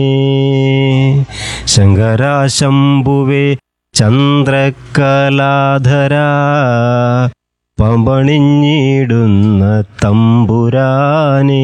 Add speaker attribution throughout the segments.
Speaker 1: ശങ്കരാശംഭുവേ ചന്ദ്രകലാധര പമ്പണിഞ്ഞിടുന്ന തമ്പുരാനേ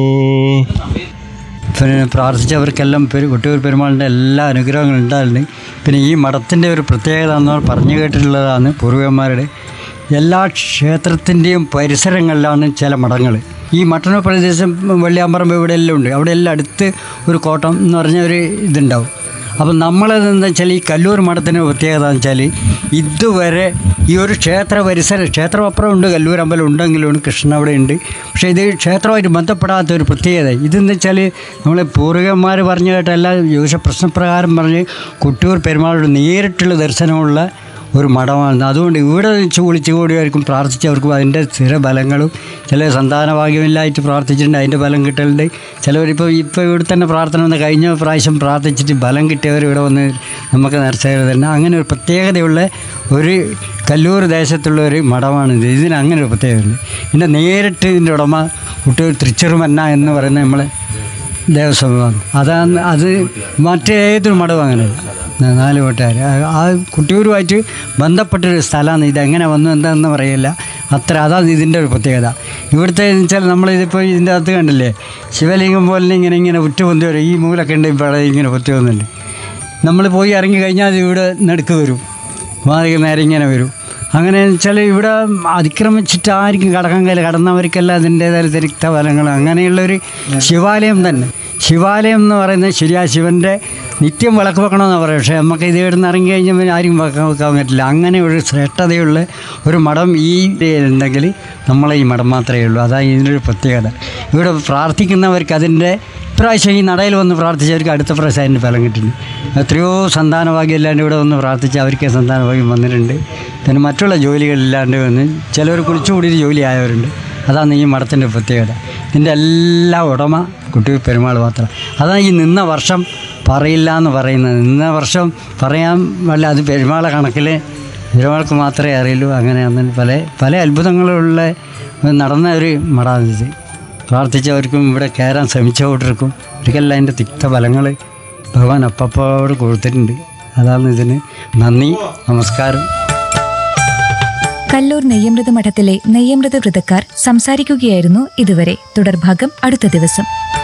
Speaker 2: പിന്നെ പ്രാർത്ഥിച്ചവർക്കെല്ലാം പെരു കൊട്ടിയൂർ പെരുമാളിൻ്റെ എല്ലാ അനുഗ്രഹങ്ങളും ഉണ്ടായിരുന്നു പിന്നെ ഈ മഠത്തിൻ്റെ ഒരു പ്രത്യേകത എന്ന് പറഞ്ഞു കേട്ടിട്ടുള്ളതാണ് പൂർവികന്മാരുടെ എല്ലാ ക്ഷേത്രത്തിൻ്റെയും പരിസരങ്ങളിലാണ് ചില മഠങ്ങൾ ഈ മട്ടന്നൂർ പ്രദേശം വെള്ളിയാമ്പറമ്പ് ഇവിടെ എല്ലാം ഉണ്ട് അവിടെ എല്ലാം അടുത്ത് ഒരു കോട്ടം എന്ന് പറഞ്ഞ ഒരു ഇതുണ്ടാവും അപ്പം നമ്മളത് എന്താ വെച്ചാൽ ഈ കല്ലൂർ മഠത്തിൻ്റെ പ്രത്യേകത എന്ന് വെച്ചാൽ ഇതുവരെ ഈ ഒരു ക്ഷേത്ര പരിസരം ക്ഷേത്രം അപ്പുറം ഉണ്ട് കല്ലൂർ അമ്പലം ഉണ്ടെങ്കിലും കൃഷ്ണൻ അവിടെ ഉണ്ട് പക്ഷേ ഇത് ക്ഷേത്രമായിട്ട് ബന്ധപ്പെടാത്ത ഒരു പ്രത്യേകത ഇതെന്ന് വെച്ചാൽ നമ്മൾ പൂർവികന്മാർ പറഞ്ഞു കേട്ടല്ല ജ്യോതിഷ പ്രശ്നപ്രകാരം പറഞ്ഞ് കുട്ടിയൂർ പെരുമാളുടെ നേരിട്ടുള്ള ദർശനമുള്ള ഒരു മഠമാണ് അതുകൊണ്ട് ഇവിടെ വെച്ച് വിളിച്ചു കൂടിയവർക്കും പ്രാർത്ഥിച്ചവർക്കും അതിൻ്റെ സ്ഥിരബലങ്ങളും ചില സന്താന ഭാഗ്യമില്ലായിട്ട് പ്രാർത്ഥിച്ചിട്ടുണ്ട് അതിൻ്റെ ബലം കിട്ടലുണ്ട് ചിലവരിപ്പോൾ ഇപ്പോൾ ഇവിടെ തന്നെ പ്രാർത്ഥന വന്ന് കഴിഞ്ഞ പ്രാവശ്യം പ്രാർത്ഥിച്ചിട്ട് ബലം കിട്ടിയവർ ഇവിടെ വന്ന് നമുക്ക് നേർച്ച തന്നെ അങ്ങനെ ഒരു പ്രത്യേകതയുള്ള ഒരു കല്ലൂർ ദേശത്തുള്ള ഒരു മഠമാണ് ഇത് ഇതിന് അങ്ങനെ ഒരു പ്രത്യേകതയുണ്ട് പിന്നെ നേരിട്ട് ഇതിൻ്റെ ഉടമ കുട്ടിയൂർ തൃച്ചെറുമന്ന എന്ന് പറയുന്ന നമ്മളെ ദേവസ്വമാണ് അതാണ് അത് മറ്റേതൊരു മഠവും അങ്ങനെ നാല് വീട്ടുകാർ ആ കുട്ടിയൂരുമായിട്ട് ബന്ധപ്പെട്ടൊരു സ്ഥലമാണ് ഇതെങ്ങനെ വന്നു എന്താണെന്ന് പറയില്ല അത്ര അതാണ് ഇതിൻ്റെ ഒരു പ്രത്യേകത ഇവിടുത്തെ എന്ന് വെച്ചാൽ നമ്മളിതിപ്പോൾ ഇതിൻ്റെ അകത്ത് കണ്ടില്ലേ ശിവലിംഗം പോലെ ഇങ്ങനെ ഇങ്ങനെ ഉറ്റ പൊന്തി വരും ഈ മൂലൊക്കെ ഉണ്ട് ഇവിടെ ഇങ്ങനെ പൊത്തി വന്നിട്ടുണ്ട് നമ്മൾ പോയി ഇറങ്ങി കഴിഞ്ഞാൽ അത് ഇവിടെ നടുക്ക് വരും മാറി നേരെ ഇങ്ങനെ വരും അങ്ങനെ വെച്ചാൽ ഇവിടെ അതിക്രമിച്ചിട്ട് ആർക്കും കടക്കാൻ കഴിയില്ല കടന്നവർക്കെല്ലാം അതിൻ്റേതായ തിരിക്ത ഫലങ്ങൾ അങ്ങനെയുള്ളൊരു ശിവാലയം തന്നെ ശിവാലയം എന്ന് പറയുന്നത് ശരിയാ ശിവൻ്റെ നിത്യം വിളക്ക് വെക്കണമെന്നാണ് പറയുക പക്ഷേ നമുക്ക് ഇത് ഇവിടുന്ന് ഇറങ്ങി കഴിഞ്ഞാൽ പിന്നെ ആരും വെക്കാൻ വെക്കാൻ പറ്റില്ല അങ്ങനെ ഒരു ശ്രേഷ്ഠതയുള്ള ഒരു മഠം ഈ ഉണ്ടെങ്കിൽ നമ്മളെ ഈ മഠം മാത്രമേ ഉള്ളൂ അതാണ് ഇതിനൊരു പ്രത്യേകത ഇവിടെ പ്രാർത്ഥിക്കുന്നവർക്ക് അതിൻ്റെ ഇപ്രാവശ്യം ഈ നടയിൽ വന്ന് പ്രാർത്ഥിച്ചവർക്ക് അടുത്ത പ്രാവശ്യം അതിൻ്റെ ഫലം കിട്ടുന്നുണ്ട് എത്രയോ സന്താനഭാഗ്യം ഇല്ലാണ്ട് ഇവിടെ വന്ന് പ്രാർത്ഥിച്ച് അവർക്ക് സന്താനഭാഗ്യം വന്നിട്ടുണ്ട് പിന്നെ മറ്റുള്ള ജോലികളില്ലാണ്ട് വന്ന് ചിലവർ കുളിച്ചുകൂടി ജോലി ആയവരുണ്ട് അതാണ് ഈ മഠത്തിൻ്റെ പ്രത്യേകത ഇതിൻ്റെ എല്ലാ ഉടമ കുട്ടി പെരുമാൾ മാത്രം അതാണ് ഈ നിന്ന വർഷം പറയില്ല എന്ന് പറയുന്നത് നിന്ന വർഷം പറയാൻ വല്ല അത് പെരുമാളെ കണക്കിൽ പെരുമാൾക്ക് മാത്രമേ അറിയുള്ളൂ അങ്ങനെ അങ്ങനെ പല പല അത്ഭുതങ്ങളുള്ള നടന്ന ഒരു മഠാണിത് പ്രാർത്ഥിച്ചവർക്കും ഇവിടെ കയറാൻ ശ്രമിച്ചവർക്കും ഒരിക്കലും അതിൻ്റെ തിക്ത ഫലങ്ങൾ ഭഗവാൻ അപ്പപ്പോട് കൊടുത്തിട്ടുണ്ട് അതാണ് ഇതിന് നന്ദി നമസ്കാരം
Speaker 3: കല്ലൂർ നെയ്യമൃത മഠത്തിലെ നെയ്യമൃത വ്രതക്കാർ സംസാരിക്കുകയായിരുന്നു ഇതുവരെ തുടർഭാഗം അടുത്ത ദിവസം